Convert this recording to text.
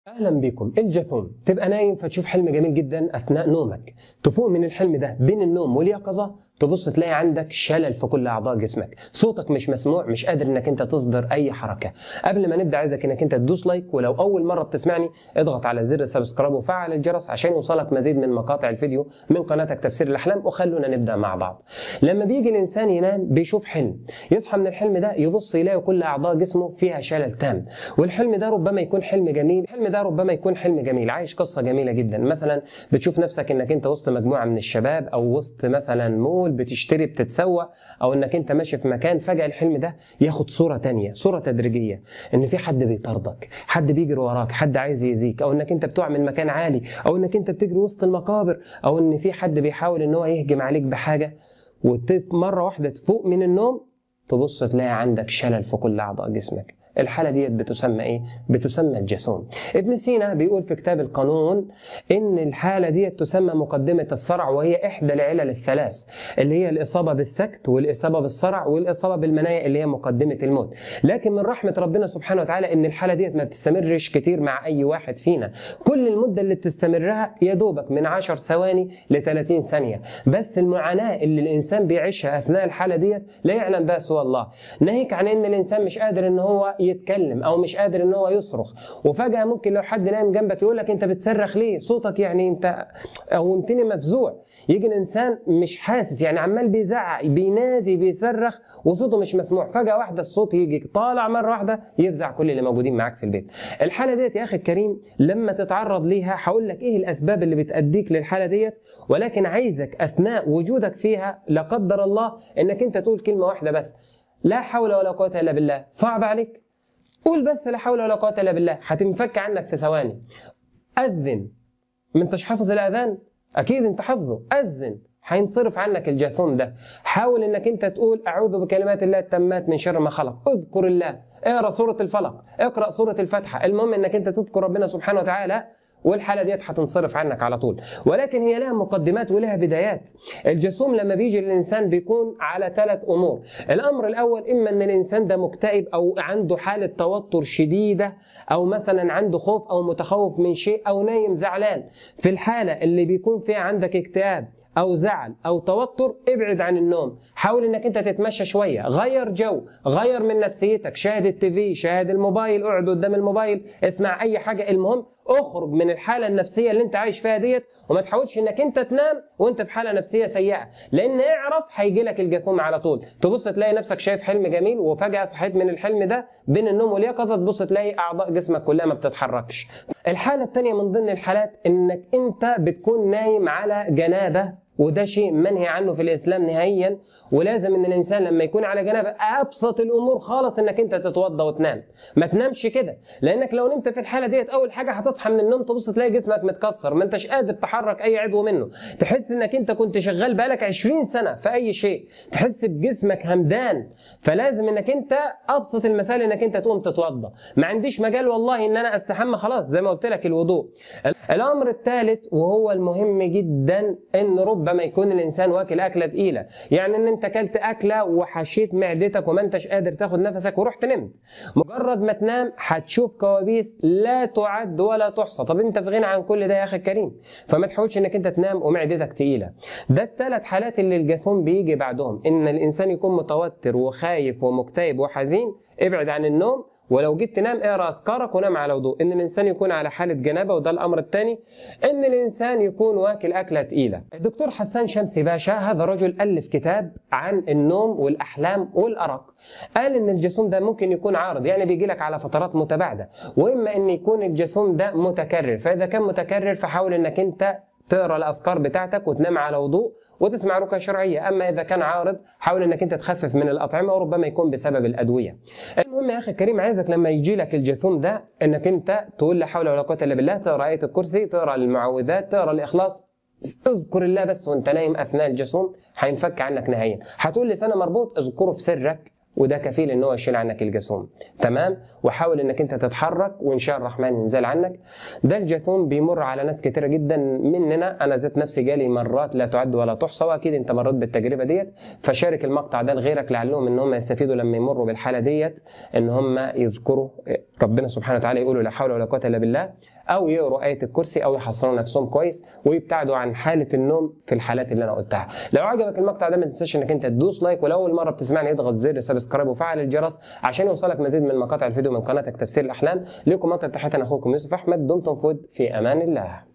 اهلا بكم الجاثوم تبقى نايم فتشوف حلم جميل جدا اثناء نومك تفوق من الحلم ده بين النوم واليقظه تبص تلاقي عندك شلل في كل اعضاء جسمك صوتك مش مسموع مش قادر انك انت تصدر اي حركه قبل ما نبدا عايزك انك انت تدوس لايك ولو اول مره بتسمعني اضغط على زر سبسكرايب وفعل الجرس عشان يوصلك مزيد من مقاطع الفيديو من قناتك تفسير الاحلام وخلونا نبدا مع بعض لما بيجي الانسان ينام بيشوف حلم يصحى من الحلم ده يبص يلاقي كل اعضاء جسمه فيها شلل تام والحلم ده ربما يكون حلم جميل الحلم ده ربما يكون حلم جميل عايش قصه جميله جدا مثلا بتشوف نفسك انك انت وسط مجموعه من الشباب او وسط مثلا مول بتشتري بتتسوق او انك انت ماشي في مكان فجاه الحلم ده ياخد صوره تانية صوره تدريجيه ان في حد بيطاردك حد بيجري وراك حد عايز يأذيك او انك انت بتقع من مكان عالي او انك انت بتجري وسط المقابر او ان في حد بيحاول ان هو يهجم عليك بحاجه ومره واحده تفوق من النوم تبص تلاقي عندك شلل في كل اعضاء جسمك الحالة ديت بتسمى ايه؟ بتسمى الجاسوم. ابن سينا بيقول في كتاب القانون ان الحالة ديت تسمى مقدمة الصرع وهي احدى العلل الثلاث اللي هي الاصابة بالسكت والاصابة بالصرع والاصابة بالمنايا اللي هي مقدمة الموت. لكن من رحمة ربنا سبحانه وتعالى ان الحالة ديت ما بتستمرش كتير مع اي واحد فينا. كل المدة اللي بتستمرها يا دوبك من 10 ثواني ل 30 ثانية. بس المعاناة اللي الانسان بيعيشها اثناء الحالة ديت لا يعلم بها سوى الله. ناهيك عن ان الانسان مش قادر ان هو يتكلم او مش قادر ان هو يصرخ وفجاه ممكن لو حد نايم جنبك يقول لك انت بتصرخ ليه صوتك يعني انت او انتني مفزوع يجي الانسان مش حاسس يعني عمال بيزعق بينادي بيصرخ وصوته مش مسموع فجاه واحده الصوت يجي طالع مره واحده يفزع كل اللي موجودين معاك في البيت الحاله ديت يا اخي الكريم لما تتعرض ليها هقول لك ايه الاسباب اللي بتاديك للحاله ديت ولكن عايزك اثناء وجودك فيها لا قدر الله انك انت تقول كلمه واحده بس لا حول ولا قوه الا بالله صعب عليك قول بس لا حول ولا قوه الا بالله هتنفك عنك في ثواني اذن ما انتش حافظ الاذان اكيد انت حافظه اذن هينصرف عنك الجاثوم ده حاول انك انت تقول اعوذ بكلمات الله التامات من شر ما خلق اذكر الله اقرا سوره الفلق اقرا سوره الفاتحه المهم انك انت تذكر ربنا سبحانه وتعالى والحاله ديت هتنصرف عنك على طول ولكن هي لها مقدمات ولها بدايات الجاسوم لما بيجي للانسان بيكون على ثلاث امور الامر الاول اما ان الانسان ده مكتئب او عنده حاله توتر شديده او مثلا عنده خوف او متخوف من شيء او نايم زعلان في الحاله اللي بيكون فيها عندك اكتئاب او زعل او توتر ابعد عن النوم حاول انك انت تتمشى شويه غير جو غير من نفسيتك شاهد التيفي شاهد الموبايل اقعد قدام الموبايل اسمع اي حاجه المهم اخرج من الحاله النفسيه اللي انت عايش فيها ديت وما تحاولش انك انت تنام وانت في حاله نفسيه سيئه لان اعرف هيجي لك الجاثوم على طول تبص تلاقي نفسك شايف حلم جميل وفجاه صحيت من الحلم ده بين النوم واليقظه تبص تلاقي اعضاء جسمك كلها ما بتتحركش الحاله الثانيه من ضمن الحالات انك انت بتكون نايم على جنابه وده شيء منهي عنه في الاسلام نهائيا ولازم ان الانسان لما يكون على جنابه ابسط الامور خالص انك انت تتوضا وتنام ما تنامش كده لانك لو نمت في الحاله ديت اول حاجه هتصحى من النوم تبص تلاقي جسمك متكسر ما انتش قادر تحرك اي عضو منه تحس انك انت كنت شغال بقالك 20 سنه في اي شيء تحس بجسمك همدان فلازم انك انت ابسط المسائل انك انت تقوم تتوضا ما عنديش مجال والله ان انا استحمى خلاص زي ما قلت لك الوضوء الامر الثالث وهو المهم جدا ان ربما يكون الانسان واكل اكله تقيله يعني ان انت اكلت اكله وحشيت معدتك وما انتش قادر تاخد نفسك ورحت نمت مجرد ما تنام هتشوف كوابيس لا تعد ولا تحصى طب انت في غنى عن كل ده يا اخي الكريم فما تحاولش انك انت تنام ومعدتك تقيله ده الثلاث حالات اللي الجاثوم بيجي بعدهم ان الانسان يكون متوتر وخايف ومكتئب وحزين ابعد عن النوم ولو جيت تنام اقرا اذكارك ونام على وضوء ان الانسان يكون على حاله جنابه وده الامر الثاني ان الانسان يكون واكل اكله تقيله الدكتور حسان شمسي باشا هذا رجل الف كتاب عن النوم والاحلام والارق قال ان الجسوم ده ممكن يكون عارض يعني بيجي لك على فترات متباعده واما ان يكون الجسوم ده متكرر فاذا كان متكرر فحاول انك انت تقرا الاذكار بتاعتك وتنام على وضوء وتسمع رقيه شرعيه اما اذا كان عارض حاول انك انت تخفف من الاطعمه وربما يكون بسبب الادويه المهم يا اخي الكريم عايزك لما يجي لك الجاثوم ده انك انت تقول لا حول ولا قوه الا بالله تقرا ايه الكرسي تقرا المعوذات تقرا الاخلاص اذكر الله بس وانت نايم اثناء الجاثوم هينفك عنك نهائيا هتقول لسانه مربوط اذكره في سرك وده كفيل ان هو يشيل عنك الجاثوم تمام وحاول انك انت تتحرك وان شاء الرحمن ينزل عنك ده الجاثوم بيمر على ناس كتيره جدا مننا انا ذات نفسي جالي مرات لا تعد ولا تحصى واكيد انت مريت بالتجربه ديت فشارك المقطع ده لغيرك لعلهم ان هم يستفيدوا لما يمروا بالحاله ديت ان هم يذكروا ربنا سبحانه وتعالى يقولوا لا حول ولا قوه الا بالله او يقروا ايه الكرسي او يحصنوا نفسهم كويس ويبتعدوا عن حاله النوم في الحالات اللي انا قلتها لو عجبك المقطع ده ما تنساش انك انت تدوس لايك ولو اول مره بتسمعني اضغط زر سبسكرايب وفعل الجرس عشان يوصلك مزيد من مقاطع الفيديو من قناتك تفسير الاحلام لكم مقطع تحياتي انا اخوكم يوسف احمد دمتم في ود في امان الله